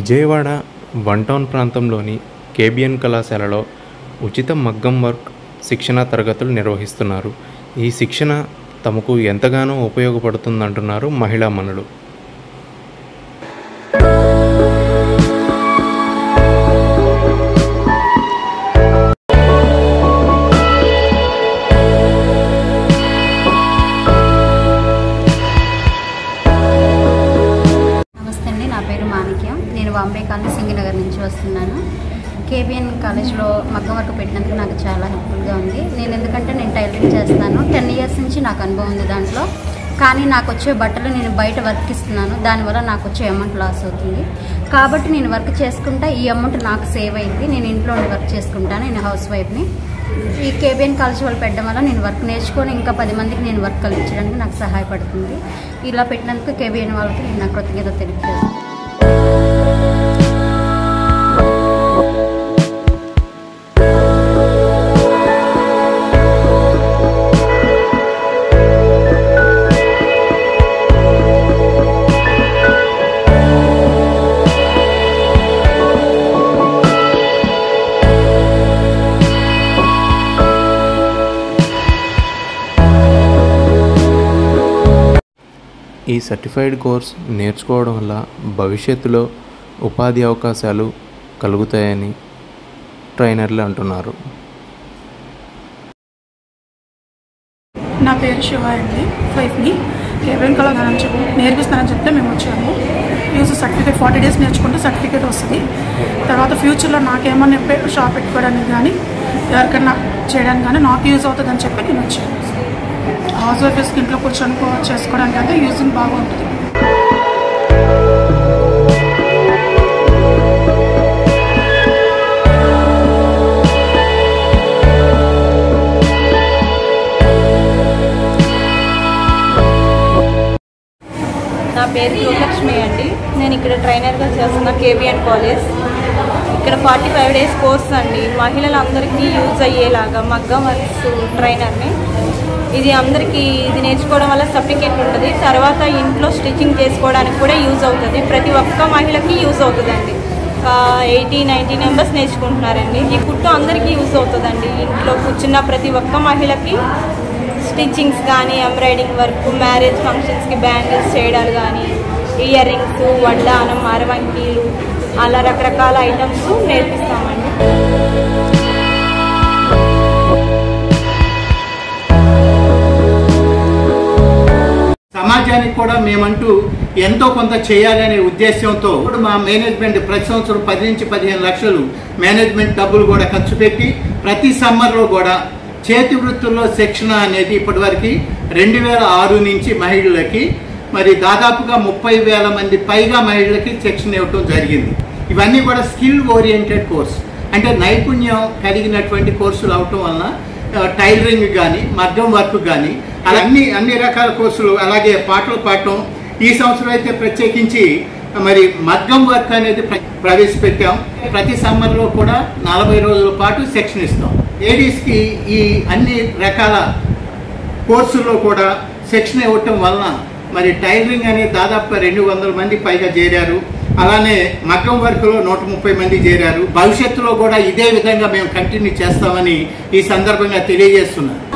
Vijayawada one town ప్రాంతంలోని KBN కళాశాలలో ఉచిత మగ్గం వర్క్ శిక్షణ తరగతులు నిర్వహిస్తున్నారు ఈ శిక్షణ తమకు ఎంతగానో ఉపయోగపడుతుందంటున్నారు మహిళా మనులు నమస్తే అండి నా పేరు మాణిక్యం నేను బాంబే కాలనీ సింగినగర్ నుంచి వస్తున్నాను కేబిఎన్ కాలేజ్లో మగ్గం వర్క్ పెట్టినందుకు నాకు చాలా హెల్ప్ఫుల్గా ఉంది నేను ఎందుకంటే నేను టైలరింగ్ చేస్తాను టెన్ ఇయర్స్ నుంచి నాకు అనుభవం ఉంది దాంట్లో కానీ నాకు వచ్చే బట్టలు నేను బయట వర్క్ ఇస్తున్నాను దానివల్ల నాకు వచ్చే అమౌంట్ లాస్ అవుతుంది కాబట్టి నేను వర్క్ చేసుకుంటా ఈ అమౌంట్ నాకు సేవ్ అయింది నేను ఇంట్లో ఉండి వర్క్ చేసుకుంటాను నేను హౌస్ వైఫ్ని ఈ కేబిఎన్ కాలేజ్ వాళ్ళు పెట్టడం వల్ల నేను వర్క్ నేర్చుకొని ఇంకా పది మందికి నేను వర్క్ కల్పించడానికి నాకు సహాయపడుతుంది ఇలా పెట్టినందుకు కేబిఎన్ వాళ్ళకి నేను నా కృతజ్ఞత తెలియజేస్తాను ఈ సర్టిఫైడ్ కోర్స్ నేర్చుకోవడం వల్ల భవిష్యత్తులో ఉపాధి అవకాశాలు కలుగుతాయని ట్రైనర్లు అంటున్నారు నా పేరు శివ అండి వైఫ్ని కేవలం కళాగానం చెప్పి నేర్పిస్తానని చెప్తే మేము వచ్చాము యూజ్ సర్టిఫికేట్ ఫార్టీ డేస్ నేర్చుకుంటే సర్టిఫికేట్ వస్తుంది తర్వాత ఫ్యూచర్లో నాకేమన్నా పె- షాప్ పెట్టుకోవడానికి కానీ ఎవరికైనా చేయడానికి కానీ నాకు యూజ్ అవుతుందని చెప్పి నేను వచ్చాను హౌస్ వైఫ్స్కి ఇంట్లో కూర్చొని కో- చేసుకోవడానికి అయితే యూజింగ్ బాగా ఉంటుంది నా పేరు గృహలక్ష్మి అండి నేను ఇక్కడ ట్రైనర్గా చేస్తున్న కేబిఎన్ కాలేజ్ ఇక్కడ ఫార్టీ ఫైవ్ డేస్ కోర్స్ అండి మహిళలందరికీ యూజ్ అయ్యేలాగా మగ్గం వర్క్స్ ట్రైనర్ని ఇది అందరికీ ఇది నేర్చుకోవడం వల్ల సర్టిఫికేట్ ఉంటుంది తర్వాత ఇంట్లో స్టిచ్చింగ్ చేసుకోవడానికి కూడా యూజ్ అవుతుంది ప్రతి ఒక్క మహిళకి యూజ్ అవుతుందండి ఎయిటీ నైంటీ మెంబర్స్ నేర్చుకుంటున్నారండి ఈ కుట్టు అందరికీ యూజ్ అవుతుందండి ఇంట్లో కూర్చున్న ప్రతి ఒక్క మహిళకి స్టిచ్చింగ్స్ కానీ ఎంబ్రాయిడింగ్ వర్క్ మ్యారేజ్ ఫంక్షన్స్కి బ్యాంగిల్స్ చేయడాలు కానీ ఇయర్ రింగ్స్ వడ్డానం అరవంకీలు అలా రకరకాల ఐటమ్స్ నేర్పిస్తామండి సమాజానికి కూడా మేమంటూ ఎంతో కొంత చేయాలనే ఉద్దేశంతో ఇప్పుడు మా మేనేజ్మెంట్ ప్రతి సంవత్సరం పది నుంచి పదిహేను లక్షలు మేనేజ్మెంట్ డబ్బులు కూడా ఖర్చు పెట్టి ప్రతి సమ్మర్లో కూడా చేతి వృత్తుల్లో శిక్షణ అనేది ఇప్పటివరకు రెండు వేల ఆరు నుంచి మహిళలకి మరి దాదాపుగా ముప్పై వేల మంది పైగా మహిళలకి శిక్షణ ఇవ్వటం జరిగింది ఇవన్నీ కూడా స్కిల్ ఓరియంటెడ్ కోర్స్ అంటే నైపుణ్యం కలిగినటువంటి కోర్సులు అవటం వలన ఆ, టైలరింగ్ కానీ మగ్గం వర్క్ కానీ అలా అన్ని అన్ని రకాల కోర్సులు అలాగే పాటలు పాడటం ఈ సంవత్సరం అయితే ప్రత్యేకించి మరి మగ్గం వర్క్ అనేది ప్ర- ప్రవేశపెట్టాం ప్రతి సమ్మర్లో కూడా నలభై రోజుల పాటు శిక్షణ ఇస్తాం లేడీస్కి ఈ అన్ని రకాల కోర్సుల్లో కూడా శిక్షణ ఇవ్వటం వలన మరి టైలరింగ్ అనేది దాదాపుగా రెండు వందల మంది పైగా చేరారు అలానే మగ్గం వర్క్లో నూట ముప్పై మంది చేరారు భవిష్యత్తులో కూడా ఇదే విధంగా మేము కంటిన్యూ చేస్తామని ఈ సందర్భంగా తెలియజేస్తున్నాను